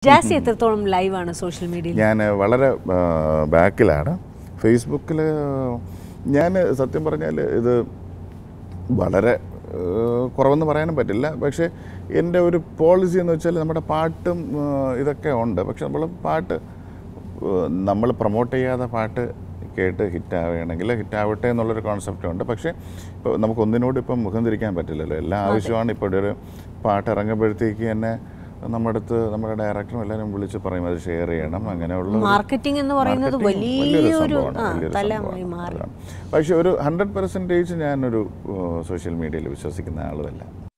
ജാസി എത്രത്തോളം ലൈവാണ് സോഷ്യൽ മീഡിയയിൽ ഞാൻ വളരെ ബാക്കിലാണ് ഫേസ്ബുക്കിൽ ഞാൻ സത്യം പറഞ്ഞാൽ ഇത് വളരെ ആ, കുറവെന്ന് പറയാനും പറ്റില്ല പക്ഷേ എൻ്റെ ഒരു പോളിസി എന്ന് വെച്ചാൽ നമ്മുടെ പാട്ടും ആ, ഇതൊക്കെ ഉണ്ട് പക്ഷെ നമ്മൾ പാട്ട് നമ്മൾ പ്രൊമോട്ട് ചെയ്യാതെ പാട്ട് കേട്ട് ഹിറ്റാവുകയാണെങ്കിൽ ഹിറ്റാവട്ടെ എന്നുള്ളൊരു കോൺസെപ്റ്റ് ഉണ്ട് പക്ഷേ ഇപ്പോൾ നമുക്ക് ഒന്നിനോട് ഇപ്പം മുഖം തിരിക്കാൻ പറ്റില്ലല്ലോ എല്ലാ ആവശ്യമാണ് ഇപ്പോൾ ഒരു പാട്ട് ഇറങ്ങുമ്പോഴത്തേക്ക് തന്നെ നമ്മുടെ അടുത്ത് നമ്മുടെ ഡയറക്ടറും എല്ലാവരും വിളിച്ച് പറയും അത് ഷെയർ ചെയ്യണം അങ്ങനെയുള്ള ഒരു- മാർക്കറ്റിംഗ് എന്ന് പറയുന്നത് മാർക്കറ്റിംഗ് വലിയൊരു സംഭവമാണ്, ആ, വലിയൊരു തലമായി സംഭവമാണ്. മാറി അതാണ്. പക്ഷേ ഒരു ഹൺഡ്രഡ് പെർസെൻറ്റേജ് ഞാനൊരു സോഷ്യൽ മീഡിയയിൽ വിശ്വസിക്കുന്ന ആളുമല്ല